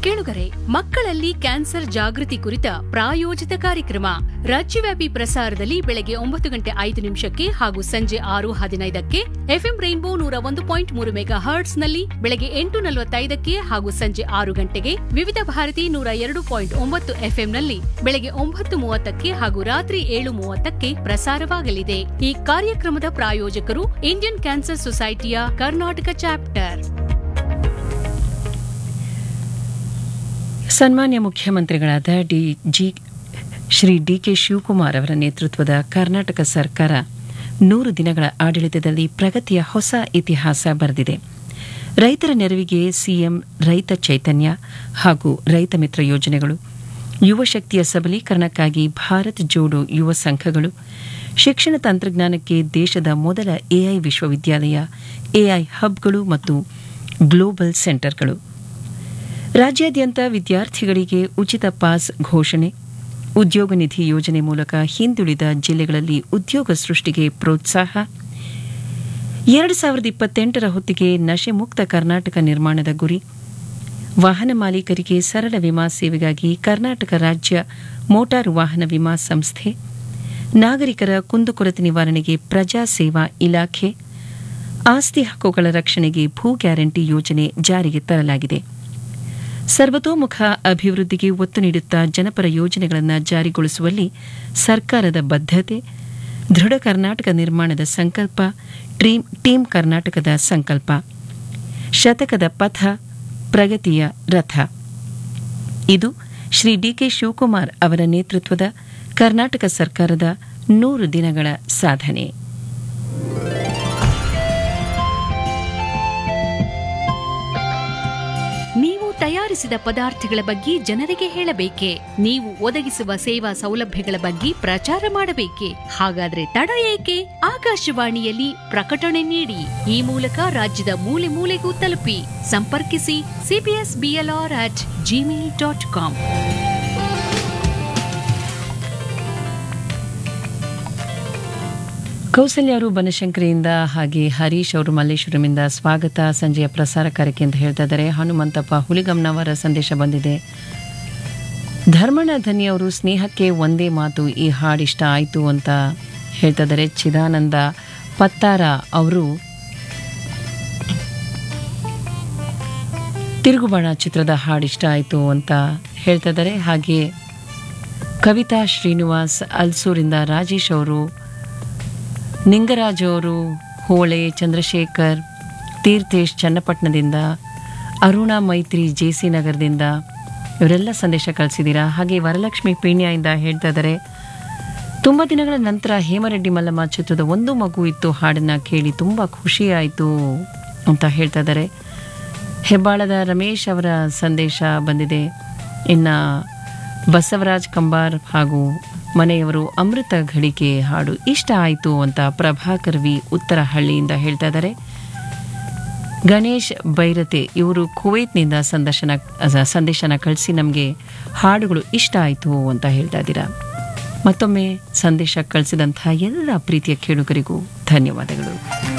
ಕೇಳುಗರೆ ಮಕ್ಕಳಲ್ಲಿ ಕ್ಯಾನ್ಸರ್ ಜಾಗೃತಿ ಕುರಿತ ಪ್ರಾಯೋಜಿತ ಕಾರ್ಯಕ್ರಮ ರಾಜ್ಯವ್ಯಾಪಿ ಪ್ರಸಾರದಲ್ಲಿ ಬೆಳಗ್ಗೆ ಒಂಬತ್ತು ಗಂಟೆ ಐದು ನಿಮಿಷಕ್ಕೆ ಹಾಗೂ ಸಂಜೆ ಆರು ಹದಿನೈದಕ್ಕೆ ಎಫ್ಎಂ ರೈನ್ಬೋ ನೂರ ಒಂದು ಪಾಯಿಂಟ್ ಮೂರು ಮೆಗಾ ಹರ್ಟ್ಸ್ ನಲ್ಲಿ ಬೆಳಗ್ಗೆ ಎಂಟು ನಲವತ್ತೈದಕ್ಕೆ ಹಾಗೂ ಸಂಜೆ ಆರು ಗಂಟೆಗೆ ವಿವಿಧ ಭಾರತಿ ನೂರ ಎರಡು ಪಾಯಿಂಟ್ ಒಂಬತ್ತು ಎಫ್ಎಂ ನಲ್ಲಿ ಬೆಳಗ್ಗೆ ಒಂಬತ್ತು ಮೂವತ್ತಕ್ಕೆ ಹಾಗೂ ರಾತ್ರಿ ಏಳು ಮೂವತ್ತಕ್ಕೆ ಪ್ರಸಾರವಾಗಲಿದೆ ಈ ಕಾರ್ಯಕ್ರಮದ ಪ್ರಾಯೋಜಕರು ಇಂಡಿಯನ್ ಕ್ಯಾನ್ಸರ್ ಸೊಸೈಟಿಯ ಕರ್ನಾಟಕ ಚಾಪ್ಟರ್ ಸನ್ಮಾನ್ಯ ಮುಖ್ಯಮಂತ್ರಿಗಳಾದ D G Shri D K Shivakumar ಅವರ ನೇತೃತ್ವದ ಕರ್ನಾಟಕ ಸರ್ಕಾರ ನೂರು ದಿನಗಳ ಆಡಳಿತದಲ್ಲಿ ಪ್ರಗತಿಯ ಹೊಸ ಇತಿಹಾಸ ಬರೆದಿದೆ ರೈತರ ನೆರವಿಗೆ ಸಿಎಂ ರೈತ ಚೈತನ್ಯ ಹಾಗೂ ರೈತ ಮಿತ್ರ ಯೋಜನೆಗಳು ಯುವ ಶಕ್ತಿಯ ಸಬಲೀಕರಣಕ್ಕಾಗಿ ಭಾರತ್ ಜೋಡೋ ಯುವ ಸಂಘಗಳು ಶಿಕ್ಷಣ ತಂತ್ರಜ್ಞಾನಕ್ಕೆ ದೇಶದ ಮೊದಲ ಎಐ ವಿಶ್ವವಿದ್ಯಾಲಯ ಎಐ ಹಬ್ಗಳು ಮತ್ತು ಗ್ಲೋಬಲ್ ಸೆಂಟರ್ಗಳು ರಾಜ್ಯಾದ್ಯಂತ ವಿದ್ಯಾರ್ಥಿಗಳಿಗೆ ಉಚಿತ ಪಾಸ್ ಘೋಷಣೆ ಉದ್ಯೋಗ ನಿಧಿ ಯೋಜನೆ ಮೂಲಕ ಹಿಂದುಳಿದ ಜಿಲ್ಲೆಗಳಲ್ಲಿ ಉದ್ಯೋಗ ಸೃಷ್ಟಿಗೆ ಪ್ರೋತ್ಸಾಹ ಎರಡು ಸಾವಿರದ ಇಪ್ಪತ್ತೆಂಟರ ಹೊತ್ತಿಗೆ ನಶೆ ಮುಕ್ತ ಕರ್ನಾಟಕ ನಿರ್ಮಾಣದ ಗುರಿ ವಾಹನ ಮಾಲೀಕರಿಗೆ ಸರಳ ವಿಮಾ ಸೇವೆಗಾಗಿ ಕರ್ನಾಟಕ ರಾಜ್ಯ ಮೋಟಾರು ವಾಹನ ವಿಮಾ ಸಂಸ್ಥೆ ನಾಗರಿಕರ ಕುಂದುಕೊರತೆ ನಿವಾರಣೆಗೆ ಪ್ರಜಾ ಸೇವಾ ಇಲಾಖೆ ಆಸ್ತಿ ಹಕ್ಕುಗಳ ರಕ್ಷಣೆಗೆ ಭೂ ಗ್ಯಾರಂಟಿ ಯೋಜನೆ ಜಾರಿಗೆ ತರಲಾಗಿದೆ ಸರ್ವತೋಮುಖ ಅಭಿವೃದ್ಧಿಗೆ ಒತ್ತು ನೀಡುತ್ತಾ ಜನಪರ ಯೋಜನೆಗಳನ್ನು ಜಾರಿಗೊಳಿಸುವಲ್ಲಿ ಸರ್ಕಾರದ ಬದ್ಧತೆ ದೃಢ ಕರ್ನಾಟಕ ನಿರ್ಮಾಣದ ಸಂಕಲ್ಪ ಟ್ರೀಮ್ ಟೀಮ್ ಕರ್ನಾಟಕದ ಸಂಕಲ್ಪ ಶತಕದ ಪಥ ಪ್ರಗತಿಯ ರಥ ಇದು ಶ್ರೀ ಡಿಕೆ ಶಿವಕುಮಾರ್ ಅವರ ನೇತೃತ್ವದ ಕರ್ನಾಟಕ ಸರ್ಕಾರದ ನೂರು ದಿನಗಳ ಸಾಧನೆ ನೀವು ತಯಾರಿಸಿದ ಪದಾರ್ಥಗಳ ಬಗ್ಗೆ ಜನರಿಗೆ ಹೇಳಬೇಕೆ ನೀವು ಒದಗಿಸುವ ಸೇವಾ ಸೌಲಭ್ಯಗಳ ಬಗ್ಗೆ ಪ್ರಚಾರ ಮಾಡಬೇಕೆ ಹಾಗಾದ್ರೆ ತಡ ಏಕೆ ಆಕಾಶವಾಣಿಯಲ್ಲಿ ಪ್ರಕಟಣೆ ನೀಡಿ ಈ ಮೂಲಕ ರಾಜ್ಯದ ಮೂಲೆ ಮೂಲೆಗೂ ತಲುಪಿ ಸಂಪರ್ಕಿಸಿ CBS BLR at Gmail dot com Kausalya ಅವರು ಬನಶಂಕರಿಯಿಂದ ಹಾಗೆ ಹರೀಶ್ ಅವರು ಮಲ್ಲೇಶ್ವರಮಿಂದ ಸ್ವಾಗತ ಸಂಜೆಯ ಪ್ರಸಾರ ಕಾರ್ಯಕ್ಕೆ ಅಂತ ಹೇಳ್ತಾ ಇದ್ದಾರೆ ಹನುಮಂತಪ್ಪ ಹುಲಿಗಮ್ನವರ ಸಂದೇಶ ಬಂದಿದೆ ಧರ್ಮಣ್ಣ ಧನಿ ಅವರು ಸ್ನೇಹಕ್ಕೆ ಒಂದೇ ಮಾತು ಈ ಹಾಡಿಷ್ಟ ಆಯಿತು ಅಂತ ಹೇಳ್ತಾ ಇದ್ದಾರೆ ಚಿದಾನಂದ ಪತ್ತಾರ ಅವರು ತಿರುಗುಬಾಣ ಚಿತ್ರದ ಹಾಡಿಷ್ಟ ಆಯಿತು ಅಂತ ಹೇಳ್ತಾ ಇದ್ದಾರೆ ಹಾಗೆ ಕವಿತಾ ಶ್ರೀನಿವಾಸ್ ಅಲ್ಸೂರಿಂದ ರಾಜೇಶ್ ಅವರು ನಿಂಗರಾಜ್ ಅವರು ಹೋಳೆ ಚಂದ್ರಶೇಖರ್ ತೀರ್ಥೇಶ್ ಚನ್ನಪಟ್ಟಣದಿಂದ ಅರುಣಾ ಮೈತ್ರಿ ಜೆ ಸಿ ನಗರದಿಂದ ಇವರೆಲ್ಲ ಸಂದೇಶ ಕಳಿಸಿದ್ದೀರಾ ಹಾಗೆ ವರಲಕ್ಷ್ಮಿ ಪೀಣ್ಯದಿಂದ ಹೇಳ್ತಾ ಇದ್ದಾರೆ ತುಂಬ ದಿನಗಳ ನಂತರ ಹೇಮರೆಡ್ಡಿ ಮಲ್ಲಮ್ಮ ಚಿತ್ರದ ಒಂದು ಮಗು ಇತ್ತು ಹಾಡನ್ನು ಕೇಳಿ ತುಂಬ ಖುಷಿಯಾಯಿತು ಅಂತ ಹೇಳ್ತಾ ಇದ್ದಾರೆ ಹೆಬ್ಬಾಳದ ರಮೇಶ್ ಅವರ ಸಂದೇಶ ಬಂದಿದೆ ಇನ್ನು ಬಸವರಾಜ್ ಕಂಬಾರ್ ಹಾಗೂ ಮನೆಯವರು ಅಮೃತ ಘಳಿಕೆ ಹಾಡು ಇಷ್ಟ ಆಯಿತು ಅಂತ ಪ್ರಭಾಕರ್ ವಿ ಉತ್ತರ ಹಳ್ಳಿಯಿಂದ ಹೇಳ್ತಾ ಇದ್ದಾರೆ ಗಣೇಶ್ ಬೈರತೆ ಇವರು ಕುವೈತ್ನಿಂದ ಸಂದರ್ಶನ ಅ, ಸಂದೇಶನ ಕಳಿಸಿ ನಮಗೆ ಹಾಡುಗಳು ಇಷ್ಟ ಆಯಿತು ಅಂತ ಹೇಳ್ತಾ ಇದ್ದೀರಾ ಮತ್ತೊಮ್ಮೆ ಸಂದೇಶ ಕಳಿಸಿದಂಥ ಎಲ್ಲ ಪ್ರೀತಿಯ ಕೇಳುಗರಿಗೂ ಧನ್ಯವಾದಗಳು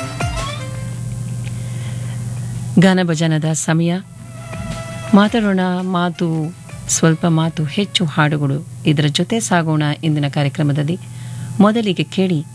ಗಾನ ಭಜನದ ಸಮಯ ಮಾತಾಡೋಣ ಮಾತು ಸ್ವಲ್ಪ ಮಾತು ಹೆಚ್ಚು ಹಾಡುಗಳು ಇದರ ಜೊತೆ ಸಾಗೋಣ ಇಂದಿನ ಕಾರ್ಯಕ್ರಮದಲ್ಲಿ ಮೊದಲಿಗೆ ಕೇಳಿ